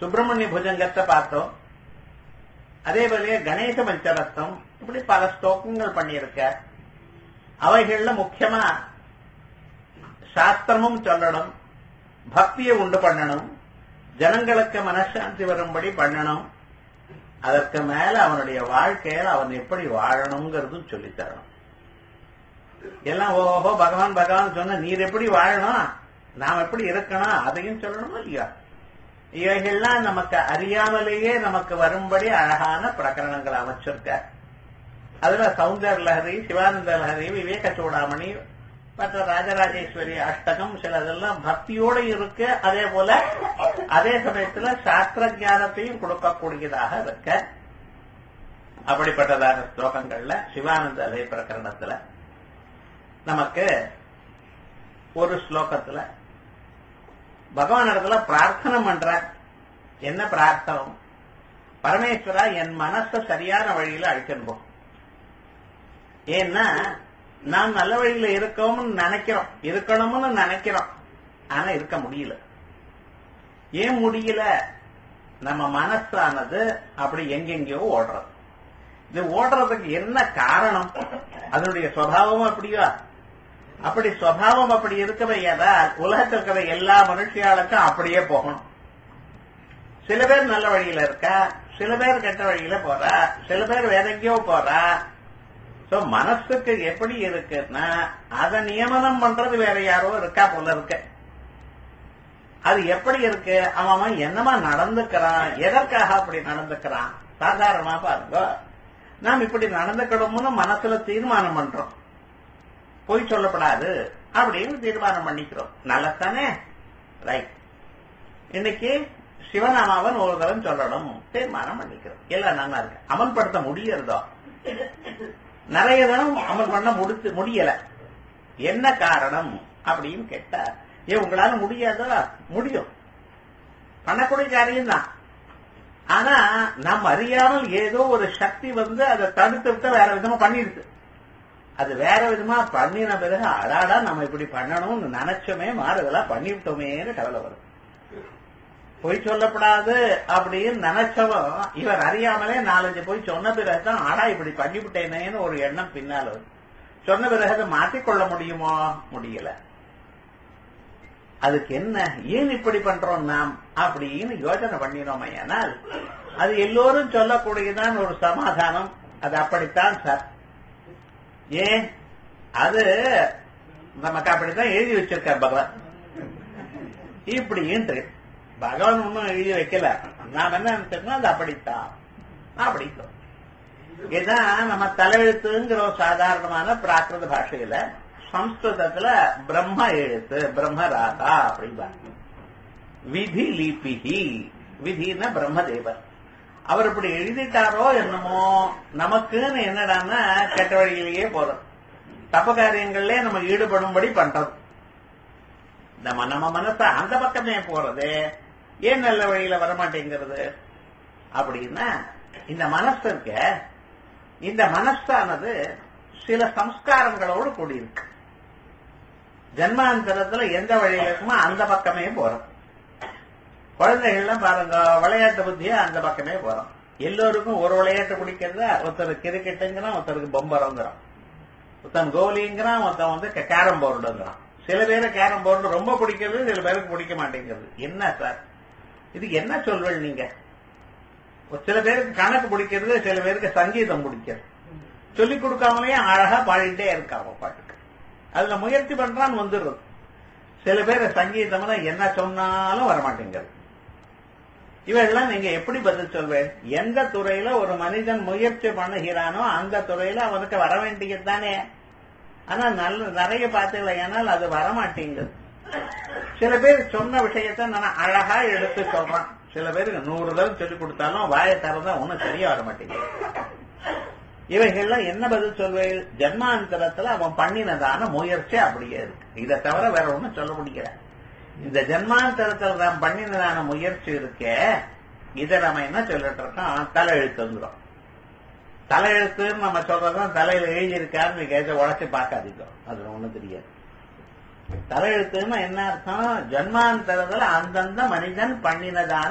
சுப்பிரமணிய புஜங்கத்தை பார்த்தோம் அதே போல கணேச பஞ்சரத்தம் இப்படி பல ஸ்லோகங்கள் பண்ணியிருக்க அவைகள்ல முக்கியமா சாஸ்திரமும் சொல்லணும் பக்தியை உண்டு பண்ணணும் ஜனங்களுக்கு மனசாந்தி வரும்படி பண்ணணும் அதற்கு மேல அவனுடைய வாழ்க்கையில அவன் எப்படி வாழணுங்கிறதும் சொல்லித் தரணும் எல்லாம் ஓஹோ பகவான் பகவான் சொன்ன நீர் எப்படி வாழணும் நாம் எப்படி இருக்கணும் அதையும் சொல்லணும் இல்லையா இவைகள்லாம் நமக்கு அறியாமலேயே நமக்கு வரும்படி அழகான பிரகரணங்கள் அமைச்சிருக்க அதுல சௌந்தர் லஹரி சிவானந்த லஹரி விவேக சூடாமணி மற்ற ராஜராஜேஸ்வரி அஷ்டகம் சிலதெல்லாம் பக்தியோட இருக்கு அதே போல அதே சமயத்துல சாஸ்திர ஞானத்தையும் கொடுக்கக்கூடியதாக இருக்க அப்படிப்பட்டதான ஸ்லோகங்கள்ல சிவானந்த அதே பிரகரணத்துல நமக்கு ஒரு ஸ்லோகத்துல பகவான் இடத்துல பிரார்த்தனை பண்ற என்ன பிரார்த்தனை பரமேஸ்வரா என் மனச சரியான வழியில அழிக்கணும் ஏன்னா நாம் நல்ல வழியில இருக்கோம்னு நினைக்கிறோம் இருக்கணும்னு நினைக்கிறோம் ஆனா இருக்க முடியல ஏன் முடியல நம்ம மனசானது அப்படி எங்கெங்கயோ ஓடுறது இது ஓடுறதுக்கு என்ன காரணம் அதனுடைய சுவாவம் அப்படியா அப்படி சுவாவம் அப்படி இருக்கவையதா உலகத்தில் இருக்கிற எல்லா மனுஷியாளுக்கும் அப்படியே போகணும் சில பேர் நல்ல வழியில இருக்கா சில பேர் கெட்ட வழியில போறா சில பேர் வேற எங்கேயோ போறா சோ மனசுக்கு எப்படி இருக்குன்னா அதை நியமனம் பண்றது வேற யாரோ இருக்கா போல இருக்கு அது எப்படி இருக்கு அவன் அவன் என்னமா நடந்துக்கிறான் எதற்காக அப்படி நடந்துக்கிறான் சாதாரணமா பாருங்க நாம் இப்படி நடந்துக்கணும்னு மனசுல தீர்மானம் பண்றோம் பொய் சொல்லப்படாது அப்படின்னு தீர்மானம் பண்ணிக்கிறோம் நல்லதானே ரைட் இன்னைக்கு சிவநாமாவன் ஒரு தரம் சொல்லணும் தீர்மானம் பண்ணிக்கிறோம் எல்லாம் நல்லா இருக்கு அமல்படுத்த முடியறதோ நிறைய தினம் அமல் பண்ண முடிச்சு முடியல என்ன காரணம் அப்படின்னு கேட்டா ஏன் உங்களால முடியாதா முடியும் பண்ணக்கூடிய காரியம் தான் ஆனா நாம் அறியாமல் ஏதோ ஒரு சக்தி வந்து அதை தடுத்து விட்டு வேற விதமா பண்ணிடுது அது வேற விதமா பண்ணின பிறகு அடாடா நம்ம இப்படி பண்ணணும்னு நினைச்சோமே மாறுதலா பண்ணிவிட்டோமேன்னு கவலை வரும் பொய் சொல்லப்படாது அப்படின்னு நினைச்சவன் இவர் அறியாமலே நாலஞ்சு போய் சொன்ன பிறகுதான் ஆடா இப்படி பண்ணிவிட்டேனேன்னு ஒரு எண்ணம் பின்னால வரும். சொன்ன பிறகு அதை மாற்றிக்கொள்ள முடியுமோ முடியல அதுக்கு என்ன ஏன் இப்படி பண்றோம் நாம் அப்படின்னு யோசனை பண்ணினோம் ஆனால் அது எல்லோரும் சொல்லக்கூடியதான் ஒரு சமாதானம் அது அப்படித்தான் சார் ஏன் அது நமக்கு அப்படித்தான் எழுதி வச்சிருக்கார் பகவான் இப்படின்ட்டு பகவான் ஒன்னும் எழுதி வைக்கல நாம் என்ன நினைச்சோம்னா அது அப்படித்தான் அப்படித்தான் இதான் நம்ம தலையெழுத்துங்கிற ஒரு சாதாரணமான பிராகிருத பாஷையில சம்ஸ்கிருதத்துல பிரம்ம எழுத்து பிரம்ம ராதா அப்படிம்பாங்க விதி லிபிஹி விதினா பிரம்மதேவர் அவர் இப்படி எழுதிட்டாரோ என்னமோ நமக்குன்னு என்னடான்னா கெட்ட வழியிலேயே போறோம் தப்பு காரியங்கள்ல நம்ம ஈடுபடும்படி பண்றது நம்ம நம்ம மனச அந்த பக்கமே போறது ஏன் நல்ல வழியில வரமாட்டேங்கிறது அப்படின்னா இந்த மனசு இருக்க இந்த மனசானது சில சம்ஸ்காரங்களோடு கூடியிருக்கு ஜன்மாந்தரத்துல எந்த வழியில இருக்குமோ அந்த பக்கமே போறோம் குழந்தைகள்லாம் பாருங்க விளையாட்டு புத்தியா அந்த பக்கமே போறோம் எல்லோருக்கும் ஒரு விளையாட்டு பிடிக்கிறதா ஒருத்தர் கிரிக்கெட்டுங்கிறான் ஒருத்தருக்கு பொம்பரங்கிறான் ஒருத்தன் கோலிங்கிறான் ஒருத்தன் வந்து கேரம் போர்டுங்கிறான் சில பேரு கேரம் போர்டு ரொம்ப பிடிக்கிறது சில பேருக்கு பிடிக்க மாட்டேங்கிறது என்ன சார் இது என்ன சொல்வீள் நீங்க ஒரு சில பேருக்கு கணக்கு பிடிக்கிறது சில பேருக்கு சங்கீதம் பிடிக்கிறது சொல்லிக் கொடுக்காமலே அழகா பாடிட்டே இருக்காங்க பாட்டுக்கு அதுல முயற்சி பண்றான்னு வந்துடுறது சில பேர் சங்கீதம்னா என்ன சொன்னாலும் வரமாட்டேங்கிறது இவெல்லாம் நீங்க எப்படி பதில் சொல்வேன் எந்த துறையில ஒரு மனிதன் முயற்சி பண்ணுகிறானோ அந்த துறையில அவனுக்கு வர வேண்டியது தானே ஆனா நல்ல நிறைய பார்த்தீங்களா ஏனால் அது வரமாட்டேங்குது சில பேர் சொன்ன விஷயத்த நான் அழகா எடுத்து சொல்றான் சில பேருக்கு நூறு தடவை சொல்லி கொடுத்தாலும் வாயை தரதான் ஒன்னும் சரியா வர மாட்டேங்குது இவைகள்லாம் என்ன பதில் சொல்வேன் ஜன்மாந்தரத்துல அவன் பண்ணினதான முயற்சி அப்படியே இருக்கு இதை தவிர வேற ஒண்ணும் சொல்ல முடியல இந்த ஜன்மாந்தரத்துல நாம் பண்ணினதான முயற்சி இருக்கே இதை நம்ம என்ன சொல்லிட்டு இருக்கோம் தலையெழுத்துங்கிறோம் தலையெழுத்துன்னு நம்ம சொல்றதும் தலையில எழுதி இருக்கான்னு கேட்ட உடச்சி பார்க்காதீங்க அது ஒண்ணும் தெரியாது தலையெழுத்துன்னா என்ன அர்த்தம் ஜன்மாந்தரத்துல அந்தந்த மனிதன் பண்ணினதான